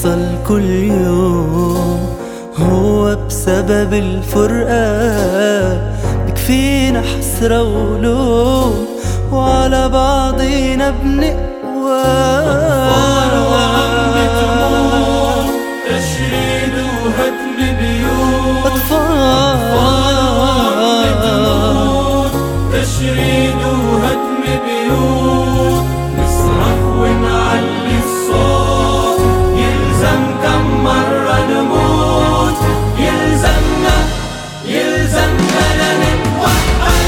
بيحصل كل يوم هو بسبب الفرقة بكفينا حسرة ولوم وعلى بعضينا بنقوى تشريد وهدم بيوت أطفال تشريد وهدم بيوت نصرخ ونعلي الصوت يلزم كم مرة نموت يلزمنا يلزمنا لنتوحد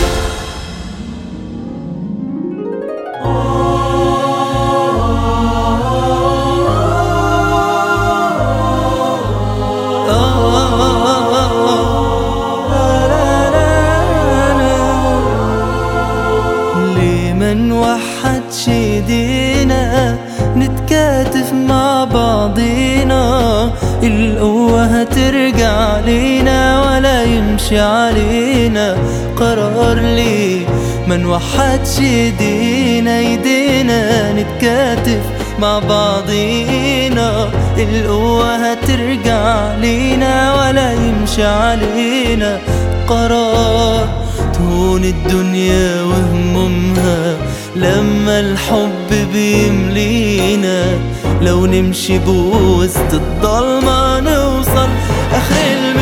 ليه ما نوحدش ايدينا نتكاتف مع بعضينا القوة هترجع لينا ولا يمشي علينا قرار ليه ما نوحدش ايدينا ايدينا نتكاتف مع بعضينا القوة هترجع لينا ولا يمشي علينا قرار تهون الدنيا وهمومها لما الحب بيملينا لو نمشي بوسط الضلمة نوصل آخر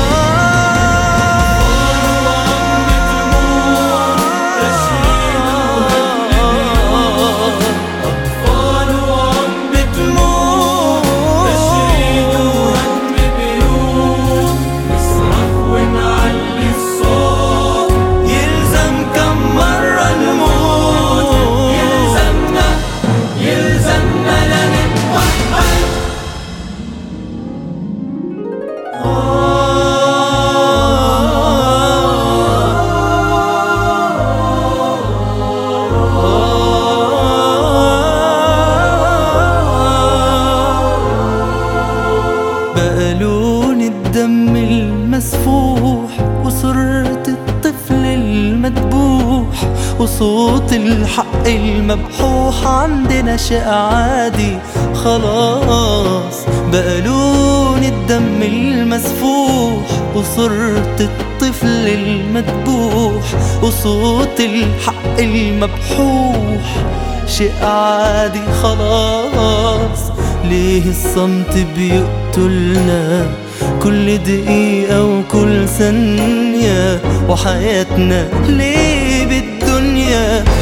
المشوار أطفال وعم بتموت تشريد وهدم بيوت نصرخ ونعلي الصوت يلزم كم مرة نموت يلزمنا يلزمنا لنتوحد بقى لون الدم المسفوح وصورة الطفل المذبوح وصوت الحق المبحوح عندنا شيء عادي خلاص بقى لون الدم المسفوح وصورة الطفل المذبوح وصوت الحق المبحوح شيء عادي خلاص ليه الصمت بيقتلنا كل دقيقة وكل ثانية وحياتنا ليه بالدنيا